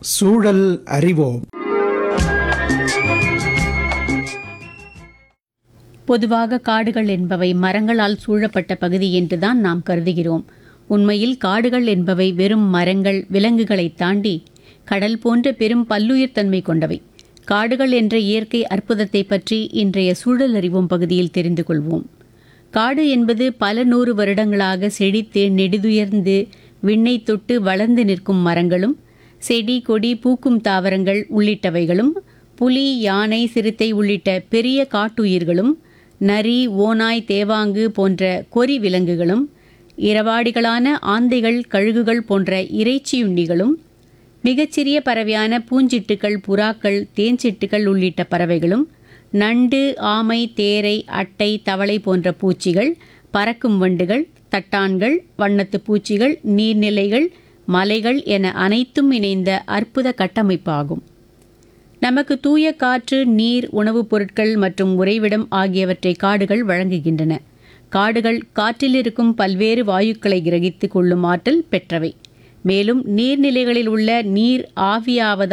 சூழல் அறிவோம் பொதுவாக காடுகள் என்பவை மரங்களால் சூழப்பட்ட பகுதி என்றுதான் நாம் கருதுகிறோம் உண்மையில் காடுகள் என்பவை வெறும் மரங்கள் விலங்குகளை தாண்டி கடல் போன்ற பெரும் பல்லுயிர் தன்மை கொண்டவை காடுகள் என்ற இயற்கை அற்புதத்தை பற்றி இன்றைய சூழல் அறிவோம் பகுதியில் தெரிந்து கொள்வோம் காடு என்பது பல நூறு வருடங்களாக செழித்து நெடுதுயர்ந்து விண்ணை தொட்டு வளர்ந்து நிற்கும் மரங்களும் செடி கொடி பூக்கும் தாவரங்கள் உள்ளிட்டவைகளும் புலி யானை சிறுத்தை உள்ளிட்ட பெரிய காட்டுயிர்களும் நரி ஓநாய் தேவாங்கு போன்ற கொறி விலங்குகளும் இரவாடிகளான ஆந்தைகள் கழுகுகள் போன்ற இறைச்சியுண்ணிகளும் மிகச்சிறிய பறவையான பூஞ்சிட்டுகள் புறாக்கள் தேன்சிட்டுகள் உள்ளிட்ட பறவைகளும் நண்டு ஆமை தேரை அட்டை தவளை போன்ற பூச்சிகள் பறக்கும் வண்டுகள் தட்டான்கள் வண்ணத்து பூச்சிகள் நீர்நிலைகள் மலைகள் என அனைத்தும் இணைந்த அற்புத கட்டமைப்பாகும் நமக்கு தூய காற்று நீர் உணவுப் பொருட்கள் மற்றும் உறைவிடம் ஆகியவற்றை காடுகள் வழங்குகின்றன காடுகள் காற்றில் இருக்கும் பல்வேறு வாயுக்களை கிரகித்து கொள்ளும் ஆற்றல் பெற்றவை மேலும் நீர்நிலைகளில் உள்ள நீர் ஆவியாவதால்